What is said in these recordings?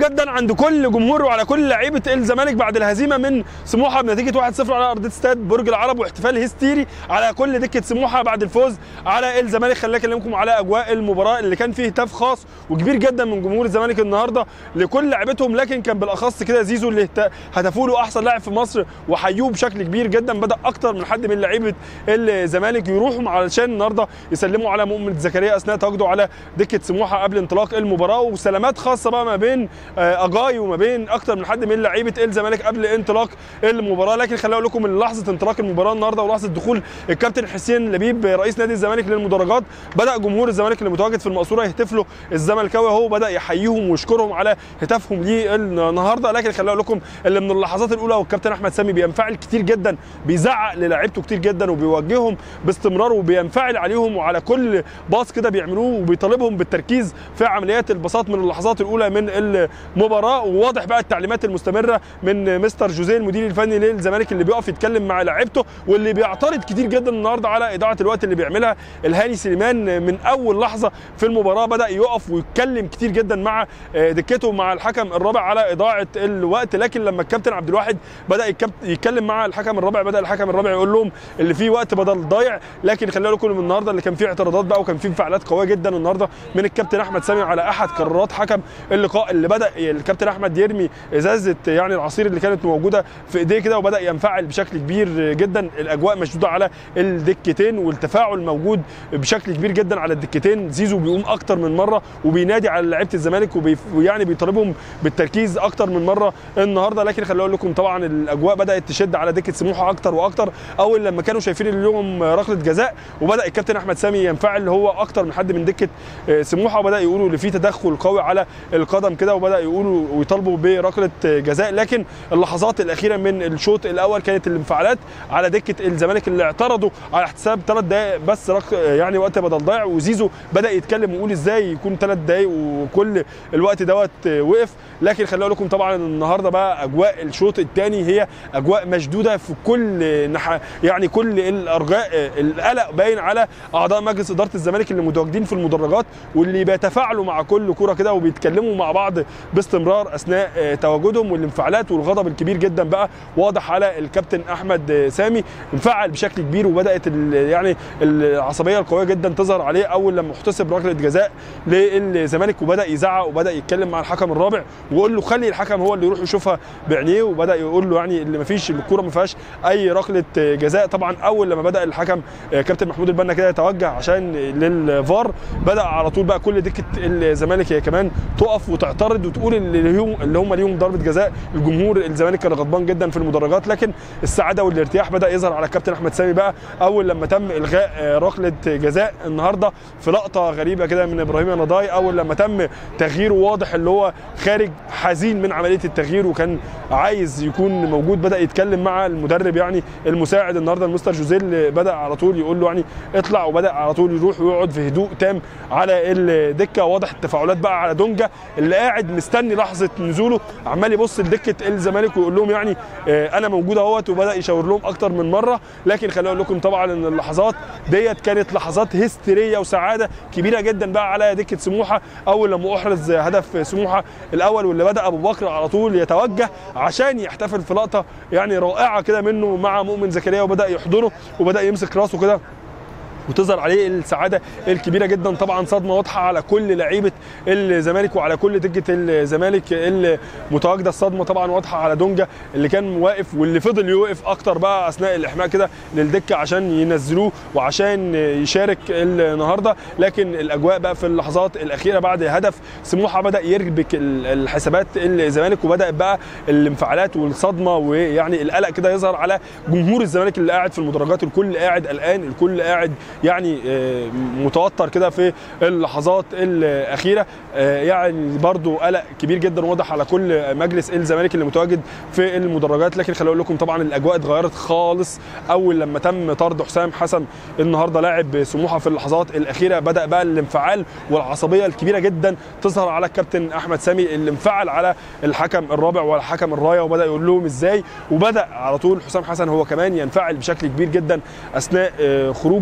جدا عند كل جمهور وعلى كل لعيبه الزمالك بعد الهزيمه من سموحه بنتيجه 1-0 على ارضيه استاد برج العرب واحتفال هستيري على كل دكه سموحه بعد الفوز على الزمالك خليني اكلمكم على اجواء المباراه اللي كان فيه هتاف خاص وكبير جدا من جمهور الزمالك النهارده لكل لعيبتهم لكن كان بالاخص كده زيزو اللي هت- هتفوا له احسن لاعب في مصر وحيوه بشكل كبير جدا بدا اكتر من حد من لعيبه الزمالك يروحوا علشان النهارده يسلموا على مؤمن زكريا اثناء تواجده على دكه سموحه قبل انطلاق المباراه وسلامات خاصه بقى ما بين آه، اجاي وما بين اكتر من حد من لعيبه الزمالك قبل انطلاق المباراه لكن خليني اقول لكم ان لحظه انطلاق المباراه النهارده ولحظه دخول الكابتن حسين لبيب رئيس نادي الزمالك للمدرجات بدا جمهور الزمالك اللي متواجد في المقصوره يهتف له الزملكاوي اهو بدا يحييهم ويشكرهم على هتافهم ليه النهارده لكن خليني اقول لكم اللي من اللحظات الاولى والكابتن احمد سامي بينفعل كتير جدا بيزعق للاعيبته كتير جدا وبيوجههم باستمرار وبينفعل عليهم وعلى كل باص كده بيعملوه وبيطالبهم بالتركيز في عمليات البساط من اللحظات الاولى من المباراه وواضح بقى التعليمات المستمره من مستر جوزيه المدير الفني للزمالك اللي بيقف يتكلم مع لعيبته واللي بيعترض كتير جدا النهارده على اضاعه الوقت اللي بيعملها الهاني سليمان من اول لحظه في المباراه بدا يقف ويتكلم كتير جدا مع آه، دكته مع الحكم الرابع على اضاعه الوقت لكن لما الكابتن عبد الواحد بدا يكب- يتكلم مع الحكم الرابع بدا الحكم الرابع يقول لهم اللي فيه وقت بدل ضايع لكن خلينا لكم من النهارده اللي كان فيه اعتراضات بقى وكان فيه انفعالات قويه جدا النهارده من الكابتن احمد سامي على احد قرارات حكم اللقاء اللي بدا الكابتن احمد يرمي ازازه يعني العصير اللي كانت موجوده في ايديه كده وبدا ينفعل بشكل كبير جدا الاجواء مشدوده على الدكتين والتفاعل موجود بشكل كبير جدا على الدكتين زيزو بيقوم اكتر من مره وبينادي على لعيبه الزمالك وبيف- ويعني بيطالبهم بالتركيز اكتر من مره النهارده لكن خليني اقول لكم طبعا الاجواء بدات تشد على دكه سموحه اكتر واكتر اول لما كانوا شايفين اليوم ركله جزاء وبدا الكابتن احمد سامي ينفعل هو اكتر من حد من دكه آه، سموحه وبدا يقولوا اللي فيه تدخل قوي على القدم كده وبدا يقولوا ويطالبوا بركله جزاء لكن اللحظات الاخيره من الشوط الاول كانت الانفعالات على دكه الزمالك اللي اعترضوا على احتساب ثلاث دقائق بس رك... يعني وقت بدل ضايع وزيزو بدا يتكلم ويقول ازاي يكون ثلاث دقائق وكل الوقت دوت وقف لكن خليني اقول لكم طبعا النهارده بقى اجواء الشوط الثاني هي اجواء مشدوده في كل نح... يعني كل الارجاء القلق باين على اعضاء مجلس اداره الزمالك اللي متواجدين في المدرجات واللي بيتفاعلوا مع كل كوره كده وبيتكلموا مع بعض باستمرار اثناء آه، تواجدهم والانفعالات والغضب الكبير جدا بقى واضح على الكابتن احمد آه، سامي انفعل بشكل كبير وبدات ال- يعني العصبيه القويه جدا تظهر عليه اول لما احتسب ركله جزاء للزمالك وبدا يزعق وبدا يتكلم مع الحكم الرابع ويقول له خلي الحكم هو اللي يروح يشوفها بعينيه وبدا يقول له يعني اللي ما فيش الكوره ما فيهاش اي ركله جزاء طبعا اول لما بدا الحكم آه، كابتن محمود البنا كده يتوجه عشان للفار بدا على طول بقى كل دكه الزمالك هي كمان تقف وتعترض وتقول اللي هم اللي هم ليهم ضربه جزاء الجمهور الزمالك كان غضبان جدا في المدرجات لكن السعاده والارتياح بدا يظهر على الكابتن احمد سامي بقى اول لما تم الغاء آه، ركله جزاء النهارده في لقطه غريبه كده من ابراهيم نضاي اول لما تم تغييره واضح اللي هو خارج حزين من عمليه التغيير وكان عايز يكون موجود بدا يتكلم مع المدرب يعني المساعد النهارده المستر جوزيل بدا على طول يقول له يعني اطلع وبدا على طول يروح ويقعد في هدوء تام على الدكه واضح التفاعلات بقى على دونجا اللي قاعد مستني لحظه نزوله عمال يبص لدكه الزمالك ويقول لهم يعني آه، انا موجود اهوت وبدا يشاور لهم اكتر من مره لكن خليني اقول لكم طبعا ان اللحظات ديت كانت لحظات هستيريه وسعاده كبيره جدا بقى على دكه سموحه اول لما احرز هدف سموحه الاول واللي بدا ابو بكر على طول يتوجه عشان يحتفل في لقطه يعني رائعه كده منه مع مؤمن زكريا وبدا يحضنه وبدا يمسك راسه كده وتظهر عليه السعاده الكبيره جدا طبعا صدمه واضحه على كل لعيبه الزمالك وعلى كل دكه الزمالك المتواجده الصدمه طبعا واضحه على دونجا اللي كان واقف واللي فضل يوقف اكتر بقى اثناء الاحماء كده للدكه عشان ينزلوه وعشان يشارك النهارده لكن الاجواء بقى في اللحظات الاخيره بعد هدف سموحه بدا يربك ال- الحسابات الزمالك وبدا بقى الانفعالات والصدمه ويعني القلق كده يظهر على جمهور الزمالك اللي قاعد في المدرجات الكل قاعد قلقان الكل قاعد يعني آه، متوتر كده في اللحظات الاخيره آه، يعني برضو قلق كبير جدا واضح على كل مجلس الزمالك اللي متواجد في المدرجات لكن خليني اقول لكم طبعا الاجواء اتغيرت خالص اول لما تم طرد حسام حسن النهارده لاعب سموحه في اللحظات الاخيره بدا بقى الانفعال والعصبيه الكبيره جدا تظهر على الكابتن احمد سامي اللي انفعل على الحكم الرابع والحكم الرايه وبدا يقول لهم ازاي وبدا على طول حسام حسن هو كمان ينفعل بشكل كبير جدا اثناء آه، خروجه وقف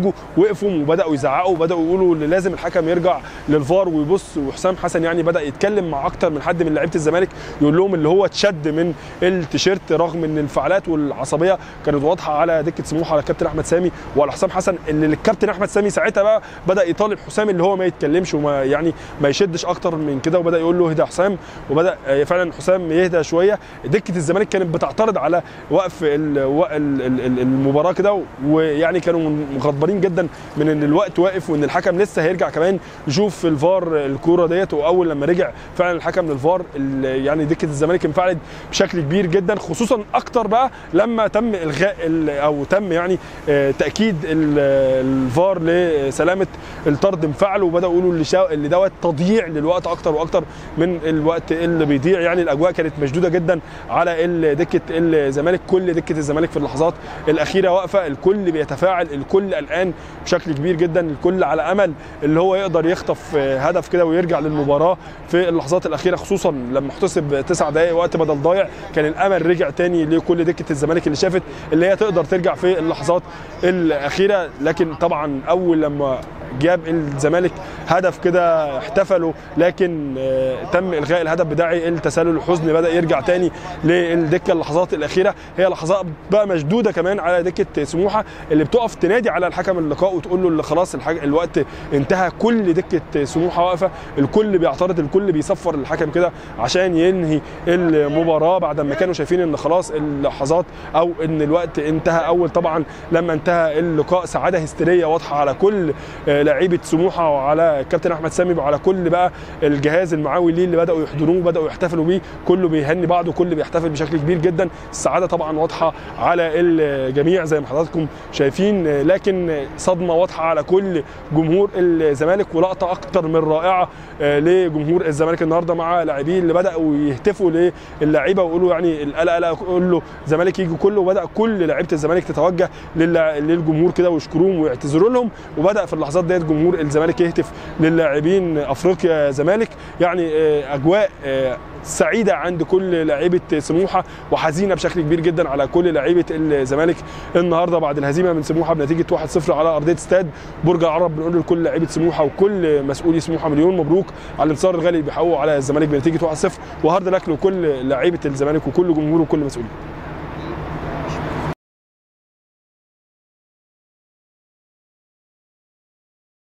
وقفوا وبداوا يزعقوا وبداوا يقولوا ان لازم الحكم يرجع للفار ويبص وحسام حسن يعني بدا يتكلم مع اكتر من حد من لعيبه الزمالك يقول لهم اللي هو اتشد من التيشيرت رغم ان الانفعالات والعصبيه كانت واضحه على دكه سموحه على الكابتن احمد سامي وعلى حسام حسن اللي الكابتن احمد سامي ساعتها بقى بدا يطالب حسام اللي هو ما يتكلمش وما يعني ما يشدش اكتر من كده وبدا يقول له اهدى يا حسام وبدا آه، فعلا حسام يهدى شويه دكه الزمالك كانت بتعترض على وقف ال- و- ال- ال- ال- المباراه كده ويعني كانوا مغضبانين جدا من ان الوقت واقف وان الحكم لسه هيرجع كمان يشوف في الفار الكوره ديت واول لما رجع فعلا الحكم للفار ال- يعني دكه الزمالك انفعلت بشكل كبير جدا خصوصا اكتر بقى لما تم الغاء ال- او تم يعني آه، تاكيد ال- الفار لسلامه الطرد انفعلوا وبداوا يقولوا اللي شا... اللي دوت تضييع للوقت اكتر واكتر من الوقت اللي بيضيع يعني الاجواء كانت مشدوده جدا على ال- دكه الزمالك كل دكه الزمالك في اللحظات الاخيره واقفه الكل بيتفاعل الكل قلقان بشكل كبير جدا الكل على امل اللي هو يقدر يخطف آه، هدف كده ويرجع للمباراه في اللحظات الاخيره خصوصا لما احتسب تسع دقائق وقت بدل ضايع كان الامل رجع تاني لكل دكه الزمالك اللي شافت اللي هي تقدر ترجع في اللحظات الاخيره لكن طبعا اول لما جاب الزمالك هدف كده احتفلوا لكن آه، تم الغاء الهدف بداعي التسلل الحزن بدا يرجع تاني للدكه اللحظات الاخيره هي لحظات بقى مشدوده كمان على دكه سموحه اللي بتقف تنادي على الحكم اللقاء وتقول له اللي خلاص الحاج... الوقت انتهى كل دكه سموحه واقفه الكل بيعترض الكل بيصفر الحكم كده عشان ينهي المباراه بعد ما كانوا شايفين ان خلاص اللحظات او ان الوقت انتهى اول طبعا لما انتهى اللقاء سعاده هستيريه واضحه على كل آه، لعيبه سموحه وعلى الكابتن احمد سامي وعلى كل بقى الجهاز المعاون ليه اللي بداوا يحضنوه وبداوا يحتفلوا بيه كله بيهني بعض وكل بيحتفل بشكل كبير جدا السعاده طبعا واضحه على الجميع زي ما حضراتكم شايفين آه، لكن صدمه واضحه على كل جمهور الزمالك ولقطه اكتر من رائعه آه، لجمهور الزمالك النهارده مع لاعبين اللي بداوا يهتفوا للعيبه ويقولوا يعني القلق قلق قول له الزمالك يجي كله وبدا كل لعيبه الزمالك تتوجه للع- للجمهور كده ويشكروهم ويعتذروا لهم وبدا في اللحظات ديت جمهور الزمالك يهتف للاعبين افريقيا زمالك يعني آه، اجواء آه، سعيده عند كل لعيبه سموحه وحزينه بشكل كبير جدا على كل لعيبه الزمالك النهارده بعد الهزيمه من سموحه بنتيجه 1-0 على ارضيه استاد برج العرب بنقول لكل لعيبه سموحه وكل مسؤولي سموحه مليون مبروك على الانتصار الغالي اللي بيحققوا على الزمالك بنتيجه 1-0 وهارد لك لكل لعيبه الزمالك وكل جمهوره وكل مسؤولين